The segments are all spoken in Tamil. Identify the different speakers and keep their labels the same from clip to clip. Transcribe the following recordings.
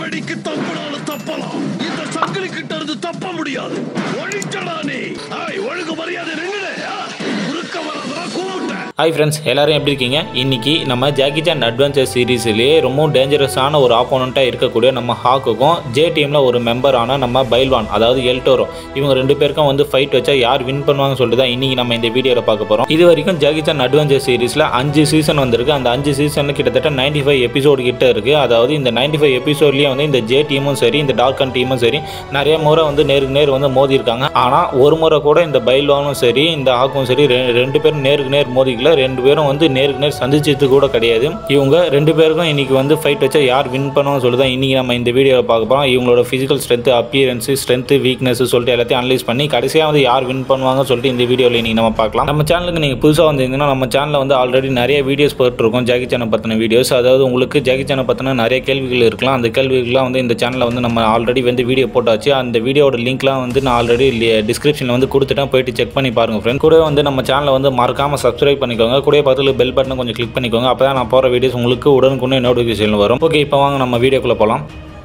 Speaker 1: அடிக்கு தப்பினாலும் தப்பலாம் இந்த சங்கிலி கிட்ட இருந்து தப்ப முடியாது ஒழிச்சடா நீ ஐய், ஒழுங்கு மரியாதை நின்னுடு ஆ? குறுக்க வராதா கூப்பிட்டேன்
Speaker 2: ஹாய் ஃப்ரெண்ட்ஸ் எல்லாரும் எப்படி இருக்கீங்க இன்னைக்கு நம்ம ஜாக்கி சான் அட்வென்ச்சர் சீரீஸ்லேயே ரொம்ப டேஞ்சரஸான ஒரு ஆப்போனண்ட்டாக இருக்கக்கூடிய நம்ம ஹாக்குக்கும் ஜே டீமில் ஒரு மெம்பரான நம்ம பைல்வான் அதாவது எல்டோரோ இவங்க ரெண்டு பேருக்கும் வந்து ஃபைட் வச்சா யார் வின் பண்ணுவாங்கன்னு சொல்லிட்டு தான் இன்னைக்கு நம்ம இந்த வீடியோவில் பார்க்க போகிறோம் இது வரைக்கும் ஜாக்கி சான் அட்வென்ச்சர் சீரீஸில் அஞ்சு சீசன் வந்திருக்கு அந்த அஞ்சு சீசனில் கிட்டத்தட்ட 95 ஃபைவ் எபிசோடு கிட்ட இருக்குது அதாவது இந்த 95 ஃபைவ் எபிசோட்லேயே வந்து இந்த ஜே டீமும் சரி இந்த டார்கன் டீமும் சரி நிறைய முறை வந்து நேருக்கு நேர் வந்து மோதி இருக்காங்க ஆனால் ஒரு முறை கூட இந்த பைல்வானும் சரி இந்த ஹாக்கும் சரி ரெ- ரெண்டு பேரும் நேருக்கு நேர் மோதிக்கல ரெண்டு பேரும் வந்து நேருக்கு நேர் சந்திச்சது கூட கிடையாது இவங்க ரெண்டு பேருக்கும் இன்னைக்கு வந்து ஃபைட் வச்சா யார் வின் பண்ணுவோம்னு சொல்லி தான் இன்னைக்கு நம்ம இந்த வீடியோவில் பார்க்க போகிறோம் இவங்களோட physical strength appearance strength weakness சொல்லிட்டு எல்லாத்தையும் அனலைஸ் பண்ணி கடைசியாக வந்து யார் வின் பண்ணுவாங்கன்னு சொல்லிட்டு இந்த வீடியோவில் இன்னைக்கு நம்ம பார்க்கலாம் நம்ம சேனலுக்கு நீங்கள் புதுசாக வந்திருந்தீங்கன்னா நம்ம சேனலில் வந்து ஆல்ரெடி நிறைய வீடியோஸ் போட்டுருக்கோம் ஜாக்கி சேனல் பற்றின வீடியோஸ் அதாவது உங்களுக்கு ஜாக்கி சேனல் பற்றின நிறைய கேள்விகள் இருக்கலாம் அந்த கேள்விகள்லாம் வந்து இந்த சேனலில் வந்து நம்ம ஆல்ரெடி வந்து வீடியோ போட்டாச்சு அந்த வீடியோட லிங்க்லாம் வந்து நான் ஆல்ரெடி டிஸ்கிரிப்ஷனில் வந்து கொடுத்துட்டேன் போயிட்டு செக் பண்ணி பாருங்கள் ஃப்ரெண்ட் கூட வந்து நம்ம சேனலை வந்து மறக்காமல் சப்ஸ்கிரைப் பண்ணிக்கோங்க கூட பக்கத்தில் பெல் பட்டனை கொஞ்சம் கிளிக் பண்ணிக்கோங்க அப்போ தான் நான் போகிற வீடியோஸ் உங்களுக்கு உடனுக்குடனே நோட்டிஃபிகேஷன் வரும் ஓகே இப்போ வாங்க நம்ம வீடியோக்குள்ளே போகலாம்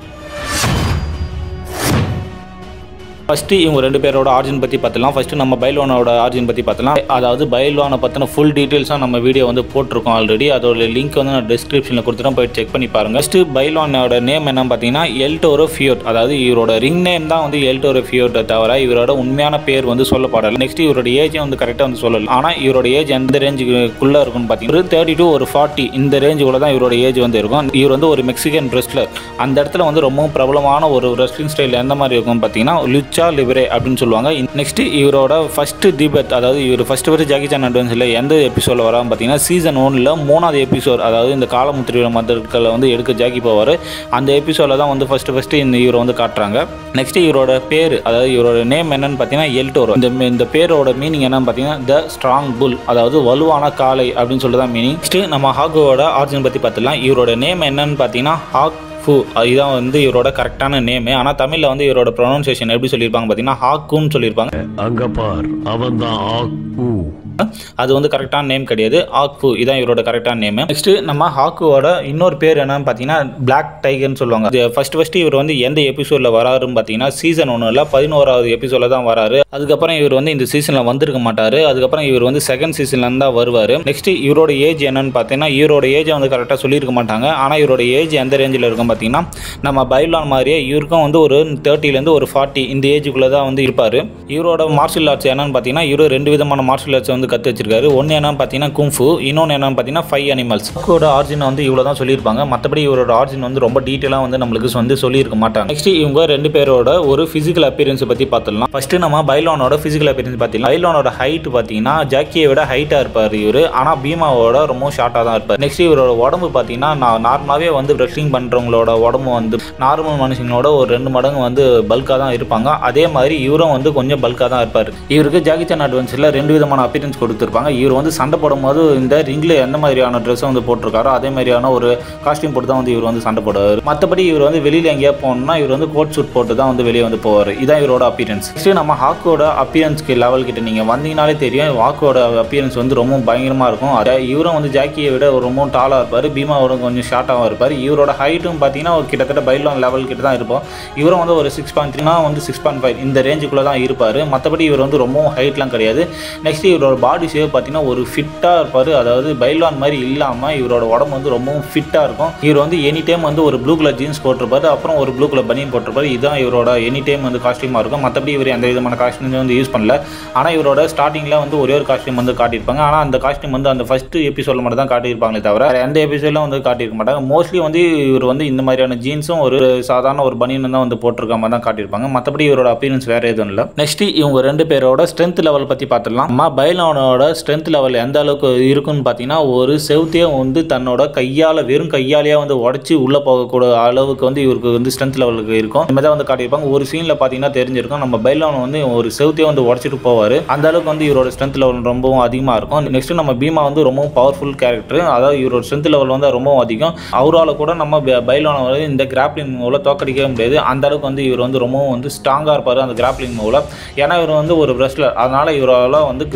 Speaker 2: ஃபஸ்ட்டு இவங்க ரெண்டு பேரோட ஆர்ஜின் பற்றி பார்த்துலாம் ஃபஸ்ட்டு நம்ம பைல்வானோட ஆர்ஜின் பற்றி பார்த்துலாம் அதாவது பைல்வானை பற்றின ஃபுல் டீட்டெயில்ஸாக நம்ம வீடியோ வந்து போட்டிருக்கோம் ஆல்ரெடி அதோட லிங்க் வந்து நான் டிஸ்கிரிப்ஷனில் கொடுத்துட்டேன் போய் செக் பண்ணி பாருங்க ஃபஸ்ட்டு பைல்வானோட நேம் என்னன்னு பார்த்தீங்கன்னா எல்டோரோ ஃபியோட் அதாவது இவரோட ரிங் நேம் தான் வந்து எல்டோரோ ஃபியோட்டை தவிர இவரோட உண்மையான பேர் வந்து சொல்லப்படலை நெக்ஸ்ட் இவரோட ஏஜ் வந்து கரெக்டாக வந்து சொல்லல ஆனால் இவரோட ஏஜ் எந்த ரேஞ்சுக்குள்ளே இருக்கும்னு பார்த்தீங்கன்னா தேர்ட்டி டு ஒரு ஃபார்ட்டி இந்த ரேஞ்சுக்குள்ள தான் இவரோட ஏஜ் வந்து இருக்கும் இவர் வந்து ஒரு மெக்சிகன் ரெஸ்லர் அந்த இடத்துல வந்து ரொம்பவும் பிரபலமான ஒரு ரெஸ்லிங் ஸ்டைல் எந்த மாதிரி இருக்கும் பார்த்தீங்கன்னா லுச்சா லிபரே அப்படின்னு சொல்லுவாங்க நெக்ஸ்ட் இவரோட ஃபர்ஸ்ட் டிபேட் அதாவது இவர் ஃபர்ஸ்ட் ஃபர்ஸ்ட் ஜாக்கி சான் அட்வென்ச்சரில் எந்த எபிசோடில் வராமல் பார்த்தீங்கன்னா சீசன் ஒன்னில் மூணாவது எபிசோட் அதாவது இந்த காலமுத்திரை மதர்களை வந்து எடுக்க ஜாக்கி போவார் அந்த எபிசோடில் தான் வந்து ஃபர்ஸ்ட் ஃபர்ஸ்ட் இந்த இவரை வந்து காட்டுறாங்க நெக்ஸ்ட் இவரோட பேர் அதாவது இவரோட நேம் என்னன்னு பார்த்தீங்கன்னா எல்டோரோ இந்த இந்த பேரோட மீனிங் என்னன்னு பார்த்தீங்கன்னா த ஸ்ட்ராங் புல் அதாவது வலுவான காளை அப்படின்னு சொல்லிட்டு தான் மீனிங் நெக்ஸ்ட் நம்ம ஹாகுவோட ஆர்ஜின் பற்றி பார்த்துலாம் இவரோட நேம் என்னன்னு பார்த்தீங்கன்னா ஹாக் ஃபு இதுதான் வந்து இவரோட கரெக்டான நேமு ஆனால் தமிழில் வந்து இவரோட ப்ரொனவுன்சியேஷன் எப்படி சொல்லியிருப்பாங்க பார்த்தீங்கன்னா ஹாக்குன்னு சொல்லியிருப்பாங்க
Speaker 1: அங்க பார் அவன் தான் ஆக்கு
Speaker 2: அது வந்து கரெக்டான நேம் கிடையாது ஆக்ஃபு இதான் இவரோட கரெக்டான நேம் நெக்ஸ்ட் நம்ம ஹாக்குவோட இன்னொரு பேர் என்னன்னு பார்த்தீங்கன்னா பிளாக் டைகர்னு சொல்லுவாங்க ஃபர்ஸ்ட் ஃபர்ஸ்ட் இவர் வந்து எந்த எபிசோடில் வராருன்னு பார்த்தீங்கன்னா சீசன் ஒன்றில் பதினோராவது எபிசோடில் தான் வராரு அதுக்கப்புறம் இவர் வந்து இந்த சீசனில் வந்திருக்க மாட்டார் அதுக்கப்புறம் இவர் வந்து செகண்ட் சீசன்லேருந்து தான் வருவார் நெக்ஸ்ட் இவரோட ஏஜ் என்னன்னு பார்த்தீங்கன்னா இவரோட ஏஜை வந்து கரெக்டாக சொல்லியிருக்க மாட்டாங்க ஆனால் இவரோட ஏஜ் எந்த ரேஞ்சில் இருக்கும் பார்த்தீங்கன்னா நம்ம பைலான் மாதிரியே இவருக்கும் வந்து ஒரு தேர்ட்டிலேருந்து ஒரு ஃபார்ட்டி இந்த ஏஜுக்குள்ளே தான் வந்து இருப்பார் இவரோட மார்ஷியல் ஆர்ட்ஸ் என்னன்னு பார்த்தீங்கன்னா இவரு ரெண்டு விதமான மார்ஷியல் ஆர்ட்ஸ் வந்து கற்று வச்சிருக்காரு ஒன்று என்னன்னு பார்த்தீங்கன்னா கும்ஃபு இன்னொன்று என்னன்னு பார்த்தீங்கன்னா ஃபைவ் அனிமல்ஸ் ஹாக்கோட ஆர்ஜின் வந்து இவ்வளோ தான் சொல்லியிருப்பாங்க மற்றபடி இவரோட ஆர்ஜின் வந்து ரொம்ப டீட்டெயிலாக வந்து நம்மளுக்கு வந்து சொல்லியிருக்க மாட்டாங்க நெக்ஸ்ட் இவங்க ரெண்டு பேரோட ஒரு ஃபிசிக்கல் அப்பியரன்ஸ் பற்றி பார்த்துடலாம் ஃபர்ஸ்ட் நம்ம பைலானோட ஃபிசிக்கல் அப்பியரன்ஸ் பார்த்தீங்கன்னா பைலானோட ஹைட் பார்த்தீங்கன்னா ஜாக்கியை விட ஹைட்டாக இருப்பார் இவர் ஆனால் பீமாவோட ரொம்ப ஷார்ட்டாக தான் இருப்பார் நெக்ஸ்ட் இவரோட உடம்பு பார்த்தீங்கன்னா நான் நார்மலாகவே வந்து ரெஸ்லிங் பண்ணுறவங்களோட உடம்பு வந்து நார்மல் மனுஷங்களோட ஒரு ரெண்டு மடங்கு வந்து பல்காக தான் இருப்பாங்க அதே மாதிரி இவரும் வந்து கொஞ்சம் பல்காக தான் இருப்பார் இவருக்கு ஜாக்கி சான் அட்வென்ச்சரில் ரெண்டு விதமான அப்பியரன்ஸ் கொடுத்துருப்பாங்க இவர் வந்து சண்டை போடும்போது இந்த ரிங்கில் எந்த மாதிரியான ட்ரெஸ்ஸை வந்து போட்டிருக்காரோ அதே மாதிரியான ஒரு காஸ்டியூம் போட்டு தான் வந்து இவர் வந்து சண்டை போடுவார் மற்றபடி இவர் வந்து வெளியில் எங்கேயா போகணும்னா இவர் வந்து கோட் சூட் போட்டு தான் வந்து வெளியே வந்து போவார் இதான் இவரோட அப்பியரன்ஸ் நெக்ஸ்ட் நம்ம ஹாக்கோட அப்பியரன்ஸ்க்கு லெவல் கிட்ட நீங்கள் வந்தீங்கனாலே தெரியும் ஹாக்கோட அப்பியரன்ஸ் வந்து ரொம்ப பயங்கரமாக இருக்கும் அதே இவரும் வந்து ஜாக்கியை விட ரொம்ப டாலாக இருப்பார் பீமாவோட கொஞ்சம் ஷார்ட்டாகவும் இருப்பார் இவரோட ஹைட்டும் பார்த்தீங்கன்னா ஒரு கிட்டத்தட்ட பைலான் லெவல் கிட்ட தான் இருப்போம் இவரும் வந்து ஒரு சிக்ஸ் பாயிண்ட் த்ரீனா வந்து சிக்ஸ் பாயிண்ட் ஃபைவ் இந்த ரேஞ்சுக்குள்ளே தான் இருப்பார் மற்றபடி இவர் வந்து ரொம்ப ஹைட்லாம் கிடையாது நெக்ஸ்ட் இவரோட பாடி ஷேப் பார்த்தீங்கன்னா ஒரு ஃபிட்டாக இருப்பார் அதாவது பைலான் மாதிரி இல்லாமல் இவரோட உடம்பு வந்து ரொம்பவும் ஃபிட்டாக இருக்கும் இவர் வந்து எனி டைம் வந்து ஒரு ப்ளூ கலர் ஜீன்ஸ் போட்டிருப்பாரு அப்புறம் ஒரு ப்ளூ கலர் பனியன் போட்டிருப்பாரு இதுதான் இவரோட எனி டைம் வந்து காஸ்டியூமாக இருக்கும் மற்றபடி இவர் எந்த விதமான காஸ்டியூம் வந்து யூஸ் பண்ணல ஆனால் இவரோட ஸ்டார்டிங்கில் வந்து ஒரே ஒரு காஸ்டியூம் வந்து காட்டியிருப்பாங்க ஆனால் அந்த காஸ்டியூம் வந்து அந்த ஃபர்ஸ்ட் எபிசோடில் மட்டும் தான் காட்டியிருப்பாங்களே தவிர வேற எந்த எபிசோடில் வந்து காட்டியிருக்க மாட்டாங்க மோஸ்ட்லி வந்து இவர் வந்து இந்த மாதிரியான ஜீன்ஸும் ஒரு சாதாரண ஒரு பனியனும் தான் வந்து போட்டிருக்க மாதிரி தான் காட்டியிருப்பாங்க மற்றபடி இவரோட அப்பியரன்ஸ் வேற எதுவும் இல்லை நெக்ஸ்ட் இவங்க ரெண்டு பேரோட ஸ்ட்ரென்த் லெவல் பற்றி பார்த்துடலாம் அம்மா பைலோனோட ஸ்ட்ரென்த் லெவல் எந்த அளவுக்கு இருக்குன்னு பார்த்தீங்கன்னா ஒரு செவுத்தையே வந்து தன்னோட கையால் வெறும் கையாலேயே வந்து உடச்சி உள்ளே போகக்கூடிய அளவுக்கு வந்து இவருக்கு வந்து ஸ்ட்ரென்த் லெவலுக்கு இருக்கும் இந்த மாதிரி தான் வந்து காட்டியிருப்பாங்க ஒரு சீனில் பார்த்தீங்கன்னா தெரிஞ்சிருக்கும் நம்ம பைலோன் வந்து ஒரு செவுத்தையே வந்து உடச்சிட்டு போவார் அந்த அளவுக்கு வந்து இவரோட ஸ்ட்ரென்த் லெவல் ரொம்பவும் அதிகமாக இருக்கும் நெக்ஸ்ட் நம்ம பீமா வந்து ரொம்பவும் பவர்ஃபுல் கேரக்டர் அதாவது இவரோட ஸ்ட்ரென்த் லெவல் வந்து ரொம்பவும் அதிகம் அவரால் கூட நம்ம ப- பைலோனை வந்து இந்த கிராப்ளிங் மூலம் தோக்கடிக்கவே முடியாது அந்த அளவுக்கு வந்து இவர் வந்து ரொம்பவும் வந்து ஸ்ட்ராங்காக இருப்பார் அந்த கிராப்ளிங் மூலம் ஏன்னா இவர் வந்து ஒரு ரெஸ்லர் அதனால் இவரால் வந்து கிராப்ளிங் மூலம்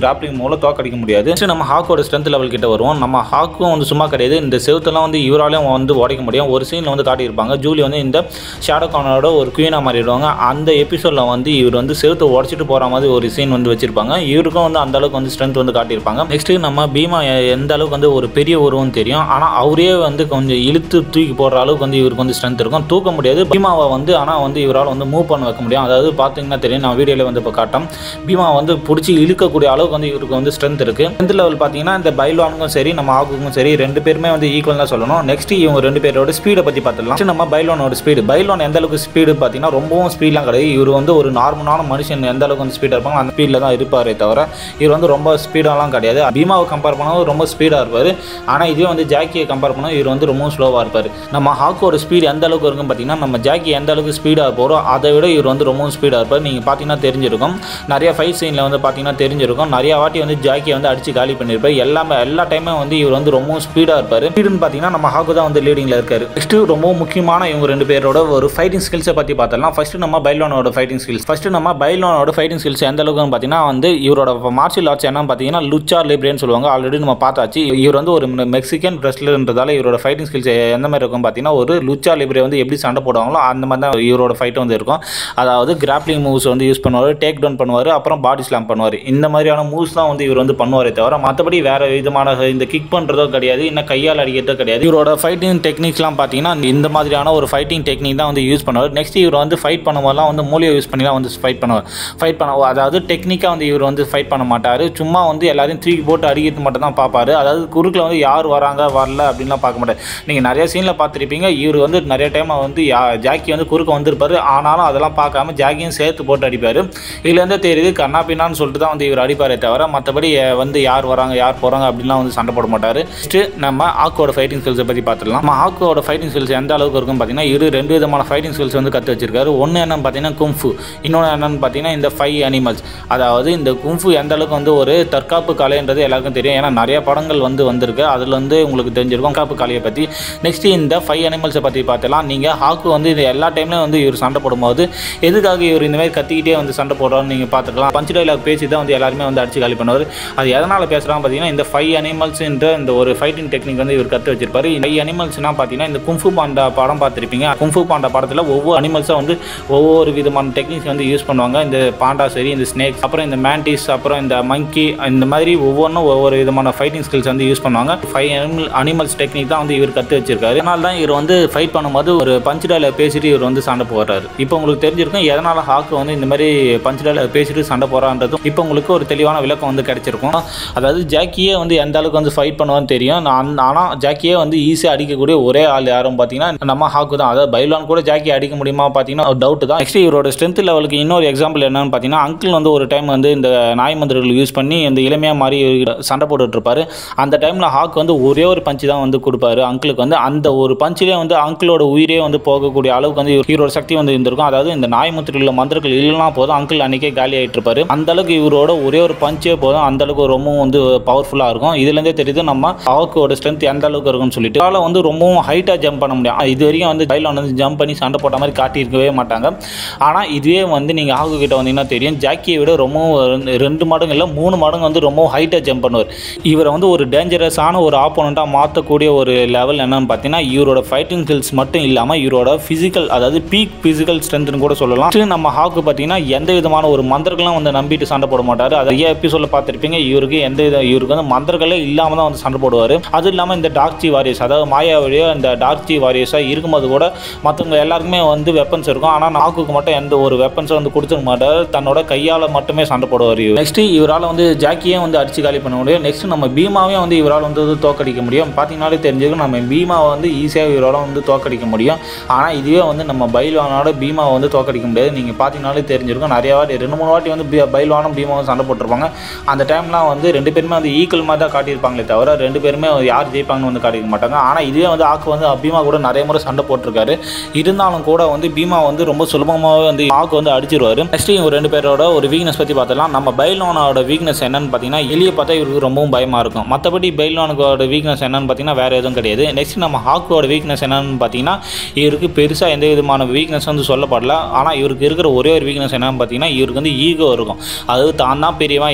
Speaker 2: கூட தோக்கடிக்க முடியாது Next நம்ம ஹாக்கோட ஸ்ட்ரென்த் லெவல் கிட்ட வருவோம் நம்ம ஹாக்கும் வந்து சும்மா கிடையாது இந்த செவுத்தெல்லாம் வந்து இவராலையும் வந்து உடைக்க முடியும் ஒரு சீனில் வந்து காட்டியிருப்பாங்க ஜூலி வந்து இந்த ஷேடோ கானோட ஒரு குயினாக மாறிடுவாங்க அந்த எபிசோடில் வந்து இவர் வந்து செவுத்தை உடச்சிட்டு போகிற மாதிரி ஒரு சீன் வந்து வச்சிருப்பாங்க இவருக்கும் வந்து அந்த அளவுக்கு வந்து ஸ்ட்ரென்த் வந்து காட்டியிருப்பாங்க நெக்ஸ்ட் நம்ம பீமா எ- எந்த அளவுக்கு வந்து ஒரு பெரிய உருவம் தெரியும் ஆனால் அவரே வந்து கொஞ்சம் இழுத்து தூக்கி போடுற அளவுக்கு வந்து இவருக்கு வந்து ஸ்ட்ரென்த் இருக்கும் தூக்க முடியாது பீமாவை வந்து ஆனால் வந்து இவரால் வந்து மூவ் பண்ண வைக்க முடியும் அதாவது பார்த்தீங்கன்னா தெரியும் நான் வீடியோவில் வந்து இப்போ காட்டம் பீமா வந்து பிடிச்சி இழுக்கக்கூடிய அளவுக்கு வந்து இவருக்கு வந்து ஸ்ட்ரென்த் இருக்குது ஸ்ட்ரென்த் லெவல் பார்த்தீங்கன்னா இந்த பைல்வானுக்கும் சரி நம்ம ஆகுக்கும் சரி ரெண்டு பேருமே வந்து ஈக்குவல் தான் சொல்லணும் நெக்ஸ்ட் இவங்க ரெண்டு பேரோட ஸ்பீடை பற்றி பார்த்துடலாம் Next நம்ம பைலோனோட ஸ்பீடு பைலோன் எந்த அளவுக்கு ஸ்பீடு பார்த்தீங்கன்னா ரொம்பவும் ஸ்பீட்லாம் கிடையாது இவர் வந்து ஒரு நார்மலான மனுஷன் எந்த அளவுக்கு வந்து ஸ்பீடாக இருப்பாங்க அந்த ஸ்பீடில் தான் இருப்பாரே தவிர இவர் வந்து ரொம்ப ஸ்பீடாலாம் கிடையாது பீமாவை கம்பேர் பண்ணவும் ரொம்ப ஸ்பீடாக இருப்பார் ஆனால் இதுவே வந்து ஜாக்கியை கம்பேர் பண்ண இவர் வந்து ரொம்ப ஸ்லோவாக இருப்பார் நம்ம ஹாக்கோட ஸ்பீடு எந்த அளவுக்கு இருக்குன்னு பார்த்தீங்கன்னா நம்ம ஜாக்கி எந்த அளவுக்கு ஸ்பீடாக போகிறோம் அதை விட இவர் வந்து ரொம்பவும் ஸ்பீடாக இருப்பார் நீங்கள் பார்த்தீங்கன்னா தெரிஞ்சிருக்கும் நிறைய ஃபைட் சீனில் வந்து பார்த்தீங்கன்னா தெரிஞ்சிருக்கும் நிறைய வாட்டி வந்து ஜாக்கியை வந்து அடிச்சு காலி பண்ணியிருப்பார் எல்லாமே எல்லா டைமும் வந்து இவர் வந்து ரொம்பவும் ஸ்பீடாக இருப்பார் ஸ்பீடுன்னு பார்த்தீங்கன்னா நம்ம ஹாக்கு தான் வந்து லீடிங்கில் இருக்காரு நெக்ஸ்ட் ரொம்ப முக்கியமான இவங்க ரெண்டு பேரோட ஒரு ஃபைட்டிங் ஸ்கில்ஸை பற்றி பார்த்தலாம் ஃபர்ஸ்ட் நம்ம பைலோனோட ஃபைட்டிங் ஸ்கில்ஸ் ஃபர்ஸ்ட் நம்ம பைலோனோட ஃபைட்டிங் ஸ்கில்ஸ் எந்த அளவுக்குன்னு பார்த்தீங்கன்னா வந்து இவரோட மார்ஷியல் ஆர்ட்ஸ் என்னன்னு பார்த்தீங்கன்னா லுச்சா லிப்ரேன்னு சொல்லுவாங்க ஆல்ரெடி நம்ம பார்த்தாச்சு இவர் வந்து ஒரு மெக்சிகன் ரெஸ்லர்ன்றதால இவரோட ஃபைட்டிங் ஸ்கில்ஸ் எந்த மாதிரி இருக்கும் பார்த்தீங்கன்னா ஒரு லுச்சா லிப்ரே வந்து எப்படி சண்டை போடுவாங்களோ அந்த மாதிரி தான் இவரோட ஃபைட் வந்து இருக்கும் அதாவது கிராப்ளிங் மூவ்ஸ் வந்து யூஸ் பண்ணுவார் டேக் டவுன் பண்ணுவார் அப்புறம் பாடி ஸ்லாம் பண்ணுவார் இந்த மாதிரியான மூவ்ஸ் தான் வந்து இவர் வந்து பண்ணுவாரே தவிர மற்றபடி வேற விதமான இந்த கிக் பண்ணுறதோ கிடையாது இன்னும் கையால் அடிக்கிறதோ கிடையாது இவரோட ஃபைட்டிங் டெக்னிக்ஸ்லாம் பார்த்தீங்கன்னா இந்த மாதிரியான ஒரு ஃபைட்டிங் டெக்னிக் தான் வந்து யூஸ் பண்ணுவார் நெக்ஸ்ட் இவர் வந்து ஃபைட் பண்ணும்போதெல்லாம் வந்து மூலியை யூஸ் பண்ணி தான் வந்து ஃபைட் பண்ணுவார் ஃபைட் பண்ண அதாவது டெக்னிக்காக வந்து இவர் வந்து ஃபைட் பண்ண மாட்டார் சும்மா வந்து எல்லாரையும் தூக்கி போட்டு அடிக்கிறது மட்டும் தான் பார்ப்பாரு அதாவது குறுக்கில் வந்து யார் வராங்க வரல அப்படின்லாம் பார்க்க மாட்டார் நீங்கள் நிறைய சீனில் பார்த்துருப்பீங்க இவர் வந்து நிறைய டைம் வந்து யா- ஜாக்கி வந்து குறுக்க வந்திருப்பாரு ஆனாலும் அதெல்லாம் பார்க்காம ஜாக்கியும் சேர்த்து போட்டு அடிப்பார் இதுலேருந்தே தெரியுது கண்ணா பின்னான்னு சொல்லிட்டு தான் வந்து இவர் அடிப்பாரே தவிர மற்றபடி அஹ், வந்து யார் வராங்க யார் போகிறாங்க அப்படின்லாம் வந்து சண்டை போட மாட்டார் நெக்ஸ்ட்டு நம்ம ஆக்கோட ஃபைட்டிங் ஸ்கில்ஸை பற்றி பார்த்துடலாம் நம்ம ஆக்கோட ஃபைட்டிங் ஸ்கில்ஸ் எந்த அளவுக்கு இருக்குன்னு பார்த்தீங்கன்னா இரு ரெண்டு விதமான ஃபைட்டிங் ஸ்கில்ஸ் வந்து கற்று வச்சிருக்காரு ஒன்று என்னன்னு பார்த்தீங்கன்னா கும்ஃபு இன்னொன்று என்னன்னு பார்த்தீங்கன்னா இந்த ஃபைவ் அனிமல்ஸ் அதாவது இந்த கும்ஃபு எந்த அளவுக்கு வந்து ஒரு தற்காப்பு கலைன்றது எல்லாருக்கும் தெரியும் ஏன்னா நிறைய படங்கள் வந்து வந்திருக்கு அதில் வந்து உங்களுக்கு தெரிஞ்சிருக்கும் காப்பு கலையை பற்றி நெக்ஸ்ட் இந்த ஃபைவ் அனிமல்ஸை பற்றி பார்த்தலாம் நீங்கள் ஹாக்கு வந்து இது எல்லா டைம்லையும் வந்து இவர் சண்டை போடும்போது எதுக்காக இவர் இந்த மாதிரி கத்திக்கிட்டே வந்து சண்டை போடுறான்னு நீங்கள் பார்த்துக்கலாம் பஞ்ச் டைலாக் பேசி தான் வந்து எல்லாருமே வந்து அடிச்சு காலி பண்ணுவார் அது எதனால் பேசுகிறாங்க பார்த்தீங்கன்னா இந்த ஃபைவ் அனிமல்ஸ்ன்ற இந்த ஒரு ஃபைட்டிங் டெக்னிக் வந்து இவர் கற்று வச்சிருப்பாரு ஃபைவ் அனிமல்ஸ்னா பார்த்தீங்கன்னா இந்த கும்ஃபு பாண்டா படம் பார்த்துருப்பீங்க கும்ஃபு பாண்டா படத்தில் ஒவ்வொரு அனிமல்ஸாக வந்து ஒவ்வொரு விதமான டெக்னிக்ஸ் வந்து யூஸ் பண்ணுவாங்க இந்த பாண்டா சரி இந்த ஸ்னேக்ஸ் அப்புறம் இந்த மேண்டிஸ் அப்புறம் இந்த மங்கி இந்த மாதிரி ஒவ்வொன்றும் ஒவ்வொரு விதமான ஃபைட்டிங் ஸ்கில்ஸ் வந்து யூஸ் பண்ணுவாங்க ஃபைவ் அனிமல் அனிமல்ஸ் டெக்னிக் தான் வந்து இவர் கற்று வச்சிருக்காரு அதனால தான் இவர் வந்து ஃபைட் பண்ணும்போது ஒரு பஞ்ச் டைலாக் பேசிட்டு இவர் வந்து சண்டை போடுறாரு இப்போ உங்களுக்கு தெரிஞ்சிருக்கும் எதனால் ஹாக்கு வந்து இந்த மாதிரி பஞ்ச் டைலாக் பேசிட்டு சண்டை போகிறான்றதும் இப்போ உங்களுக்கு ஒரு தெளிவான விளக்கம் வந்து கிடைச்சிருக்கும் அதாவது ஜாக்கியே வந்து எந்த அளவுக்கு வந்து ஃபைட் பண்ணுவான்னு தெரியும் நான் ஆனால் ஜாக்கியே வந்து ஈஸியாக அடிக்கக்கூடிய ஒரே ஆள் யாரும் பார்த்தீங்கன்னா நம்ம ஹாக்கு தான் அதாவது பைலான் கூட ஜாக்கி அடிக்க முடியுமா பார்த்தீங்கன்னா ஒரு டவுட் தான் நெக்ஸ்ட் இவரோட ஸ்ட்ரென்த் லெவலுக்கு இன்னொரு எக்ஸாம்பிள் என்னன்னு பார்த்தீங்கன்னா அங்கிள் வந்து ஒரு டைம் வந்து இந்த நாய் மந்திரங்கள் யூஸ் பண்ணி இந்த இளமையாக மாதிரி சண்டை போட்டுட்டு இருப்பாரு அந்த டைமில் ஹாக் வந்து ஒரே ஒரு பஞ்சு தான் வந்து கொடுப்பாரு அங்கிளுக்கு வந்து அந்த ஒரு பஞ்சிலே வந்து அங்கிளோட உயிரே வந்து போகக்கூடிய அளவுக்கு வந்து இவர் இவரோட சக்தி வந்து இருந்திருக்கும் அதாவது இந்த நாய் முத்திரையில் மந்திரங்கள் இல்லைனா போதும் அங்கிள் அன்னைக்கே காலி ஆகிட்டு இருப்பாரு அந்த அளவுக்கு இவரோட ஒரே ஒரு பஞ்சே போதும் அந்த அளவுக்கு ரொம்பவும் வந்து பவர்ஃபுல்லாக இருக்கும் இதுலேருந்தே தெரியுது நம்ம ஹாக்கோட ஸ்ட்ரென்த் எந்த அளவுக்கு இருக்கும்னு சொல்லிட்டு அதனால வந்து ரொம்பவும் ஹைட்டாக ஜம்ப் பண்ண முடியும் இது வரைக்கும் வந்து பைலான் வந்து ஜம்ப் பண்ணி சண்டை போட்ட மாதிரி காட்டியிருக்கவே மாட்டாங்க ஆனால் இதுவே வந்து நீங்கள் ஹாக்கு கிட்ட வந்தீங்கன்னா தெரியும் ஜாக்கியை விட ரொம்பவும் ரெண்டு- ரெண்டு மடங்கு இல்லை மூணு மடங்கு வந்து ரொம்பவும் ஹைட்டாக ஜம்ப் பண்ணுவார் இவரை வந்து ஒரு டேஞ்சரஸான ஒரு ஆப்போனண்ட்டாக மாற்றக்கூடிய ஒரு லெவல் என்னன்னு பார்த்தீங்கன்னா இவரோட ஃபைட்டிங் ஸ்கில்ஸ் மட்டும் இல்லாமல் இவரோட ஃபிசிக்கல் அதாவது பீக் ஃபிசிக்கல் ஸ்ட்ரென்த்னு கூட சொல்லலாம் Next நம்ம ஹாக்கு பார்த்தீங்கன்னா எந்த விதமான ஒரு மந்திரங்களும் வந்து நம்பிட்டு சண்டை போட மாட்டார் அது நிறைய எபிசோட பார்த்துருப்பீங்க இவருக்கு எந்த வித இவருக்கு வந்து மந்திரங்களே இல்லாமல் தான் வந்து சண்டை போடுவார் அது இல்லாமல் இந்த டார்க்ஜி வாரியர்ஸ் அதாவது மாயாவழியோ இந்த டார்க்ஜி வாரியர்ஸாக இருக்கும்போது கூட மற்றவங்க எல்லாருக்குமே வந்து வெப்பன்ஸ் இருக்கும் ஆனால் நாக்குக்கு மட்டும் எந்த ஒரு வெப்பன்ஸும் வந்து கொடுத்துக்க மாட்டார் தன்னோட கையால் மட்டுமே சண்டை போடுவார் இவர் நெக்ஸ்ட் இவரால் வந்து ஜாக்கியே வந்து அடிச்சு காலி பண்ண முடியும் நெக்ஸ்ட் நம்ம பீமாவையும் வந்து இவரால் வந்து தோக்கடிக்க முடியும் பார்த்தீங்கன்னாலே தெரிஞ்சுக்கும் நம்ம பீமாவை வந்து ஈஸியாக இவரால் வந்து தோக்கடிக்க முடியும் ஆனால் இதுவே வந்து நம்ம பைல்வானோட பீமாவை வந்து தோக்கடிக்க முடியாது நீங்கள் பார்த்தீங்கன்னாலே தெரிஞ்சிருக்கும் நிறைய வாட்டி ரெண்டு மூணு வாட்டி வந்து பீ- பைல்வானும் பீமாவும் சண்டை போட்டிருப்பாங்க அந்த டைம்லாம் வந்து ரெண்டு பேருமே வந்து ஈக்குவல் மாதிரி தான் காட்டியிருப்பாங்களே தவிர ரெண்டு பேருமே யார் ஜெயிப்பாங்கன்னு வந்து காட்டிக்க மாட்டாங்க ஆனால் இதுவே வந்து ஆக்கு வந்து பீமா கூட நிறைய முறை சண்டை போட்டிருக்காரு இருந்தாலும் கூட வந்து பீமா வந்து ரொம்ப சுலபமாகவே வந்து ஆக்கு வந்து அடிச்சிருவாரு நெக்ஸ்ட் இவங்க ரெண்டு பேரோட ஒரு வீக்னஸ் பற்றி பார்த்தலாம் நம்ம பைலோனோட வீக்னஸ் என்னன்னு பார்த்தீங்கன்னா எலியை பார்த்தா இவருக்கு ரொம்பவும் பயமாக இருக்கும் மற்றபடி பைலோனுக்கோட வீக்னஸ் என்னன்னு பார்த்தீங்கன்னா வேறு எதுவும் கிடையாது நெக்ஸ்ட் நம்ம ஹாக்கோட வீக்னஸ் என்னன்னு பார்த்தீங்கன்னா இவருக்கு பெருசாக எந்த விதமான வீக்னஸ் வந்து சொல்லப்படல ஆனால் இவருக்கு இருக்கிற ஒரே ஒரு வீக்னஸ் என்னன்னு பார்த்தீங்கன்னா இவருக்கு வந்து ஈகோ இருக்கும் அதாவது தான் தான் பெரியவன் என்னை அடிச்சு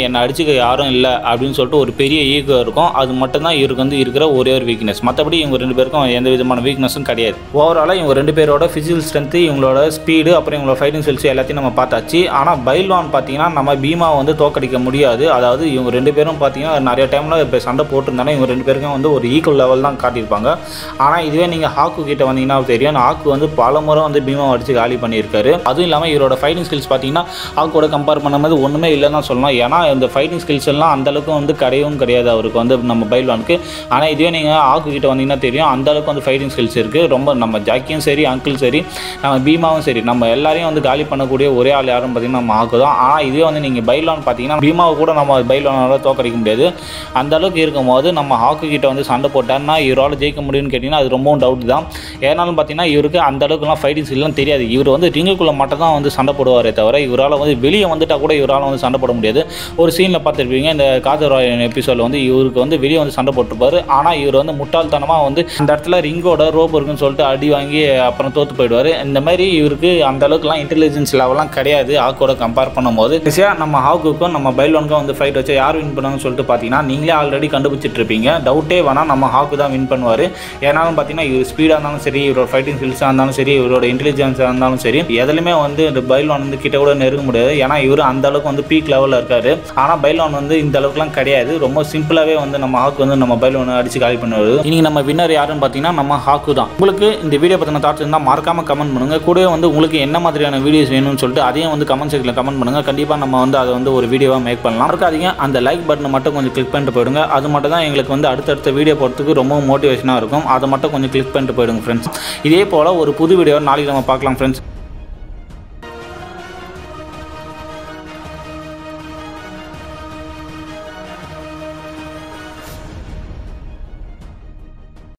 Speaker 2: அடிச்சுக்க யாரும் இல்லை அப்படின்னு சொல்லிட்டு ஒரு பெரிய ஈகோ இருக்கும் அது மட்டும்தான் இவருக்கு வந்து இருக்கிற ஒரே ஒரு வீக்னஸ் மற்றபடி இவங்க ரெண்டு பேருக்கும் எந்த விதமான வீக்னஸும் கிடையாது ஓவராலாக இவங்க ரெண்டு பேரோட ஃபிசிக்கல் ஸ்ட்ரென்த்து இவங்களோட ஸ்பீடு அப்புறம் இவங்களோட ஃபைட்டிங் ஸ்கில்ஸ் எல்லாத்தையும் நம்ம பார்த்தாச்சு ஆனால் பைல்வான் பார்த்தீங்கன்னா நம்ம பீமாவை வந்து தோக்கடிக்க முடியாது அதாவது இவங்க ரெண்டு பேரும் பார்த்தீங்கன்னா நிறைய டைமில் இப்போ சண்டை போட்டிருந்தாலும் இவங்க ரெண்டு பேருக்கும் வந்து ஒரு ஈக்குவல் லெவல் தான் காட்டியிருப்பாங்க ஆனால் இதுவே நீங்கள் ஹாக்கு கிட்ட வந்தீங்கன்னா தெரியும் ஹாக்கு வந்து பல முறை வந்து பீமாவை அடிச்சு காலி பண்ணியிருக்காரு அதுவும் இல்லாமல் இவரோட ஃபைட்டிங் ஸ்கில்ஸ் பார்த்தீங்கன்னா ஹாக்கோட கம்பேர் பண்ணும்போது ஒன்றுமே இல்லைன்னு தான் சொல்லலாம் ஏன்னா இந்த ஃபைட்டிங் ஸ்கில்ஸ் எல்லாம் அந்த அளவுக்கு வந்து கிடையவும் கிடையாது அவருக்கு வந்து நம்ம பைல்வானுக்கு ஆனால் இதுவே நீங்கள் ஹாக்கு கிட்ட வந்தீங்கன்னா தெரியும் அந்த அளவுக்கு வந்து ஃபைட்டிங் ஸ்கில்ஸ் இருக்குது ரொம்ப நம்ம ஜாக்கியும் சரி அங்கிள் சரி நம்ம பீமாவும் சரி நம்ம எல்லாரையும் வந்து காலி பண்ணக்கூடிய ஒரே ஆள் யாரும் பார்த்தீங்கன்னா நம்ம ஹாக்கு தான் ஆனால் இதுவே வந்து நீங்கள் பைல்வான் பார்த்தீங்கன்னா பீமாவை கூட நம்ம பைல்வானால தோக்கடிக்க முடியாது அந்த அளவுக்கு இருக்கும்போது நம்ம ஹாக்கு கிட்ட வந்து சண்டை போட்டாருன்னா இவரால் ஜெயிக்க முடியும்னு கேட்டிங்கன்னா அது ரொம்பவும் டவுட் தான் ஏன்னாலும் பார்த்தீங்கன்னா இவருக்கு அந்த அளவுக்குலாம் ஃபைட்டிங் ஸ்கில்லாம் தெரியாது இவர் வந்து ரிங்குக்குள்ளே மட்டும் தான் வந்து சண்டை போடுவாரே தவிர இவரால் வந்து வெளியே வந்துட்டால் கூட இவரால் வந்து சண்டை போட முடியாது ஒரு சீனில் பார்த்துருப்பீங்க இந்த காதராயன் எபிசோடில் வந்து இவருக்கு வந்து வெளியே வந்து சண்டை போட்டுப்பாரு ஆனால் இவர் வந்து முட்டாள்தனமாக வந்து அந்த இடத்துல ரிங்கோட ரோப் இருக்குன்னு சொல்லிட்டு அடி வாங்கி அப்புறம் தோற்று போயிடுவார் இந்த மாதிரி இவருக்கு அந்த அளவுக்குலாம் இன்டெலிஜென்ஸ் லெவலாம் கிடையாது ஹாக்கோட கம்பேர் பண்ணும்போது ஈஸியாக நம்ம ஹாக்குக்கும் நம்ம பைல்வானுக்கும் வந்து ஃபைட் வச்சா யார் வின் பண்ணாங்கன்னு சொல்லிட்டு பார்த்தீங்கன்னா நீங்களே ஆல்ரெடி கண்டுபிடிச்சிட்டு இருப்பீங்க டவுட்டே வேணால் நம்ம ஹாக்கு தான் வின் பண்ணுவார் ஏன்னாலும் பார்த்தீங்கன்னா இவர் ஸ்பீடாக இருந்தாலும் சரி இவரோட ஃபைட்டிங் ஸ்கில்ஸாக இருந்தாலும் சரி இவரோட இன்டெலிஜென்ஸாக இருந்தாலும் சரி எதுலையுமே வந்து இந்த பைல்வான் வந்து கிட்ட கூட நெருங்க முடியாது ஏன்னா இவர் அந்த அளவுக்கு வந்து பீக் லெவலில் இருக்காரு ஆனால் பைல்வான் வந்து இந்த அளவுக்குலாம் கிடையாது ரொம்ப சிம்பிளாகவே வந்து நம்ம ஹாக்கு வந்து நம்ம பைல்வானை அடிச்சு காலி பண்ணுவார் இன்னைக்கு நம்ம வின்னர் யாருன்னு பார்த்தீங்கன்னா நம்ம ஹாக்கு தான் உங்களுக்கு இந்த வீடியோ பற்றின தாட்ஸ் இருந்தால் மறக்காம கமெண்ட் பண்ணுங்க கூடவே வந்து உங்களுக்கு என்ன மாதிரியான வீடியோஸ் வேணும்னு சொல்லிட்டு அதையும் வந்து கமெண்ட் செக்ஷனில் கமெண்ட் பண்ணுங்க கண்டிப்பாக நம்ம வந்து அதை வந்து ஒரு வீடியோவாக மேக் பண்ணலாம் இருக்காதீங்க அந்த லைக் பட்டனை மட்டும் கொஞ்சம் கிளிக் பண்ணிட்டு போயிடுங்க அது மட்டும் தான் எங்களுக்கு வந்து அடுத்தடுத்த வீடியோ போகிறதுக்கு ரொம்ப மோட்டிவேஷனாக இருக்கும் அதை மட்டும் கொஞ்சம் கிளிக் பண்ணிட்டு போயிடுங்க ஃப்ரெண்ட்ஸ் இதே போல் ஒரு புது வீடியோ நாளைக்கு நம்ம பார்க்கலாம் ஃப்ரெண்ட்ஸ்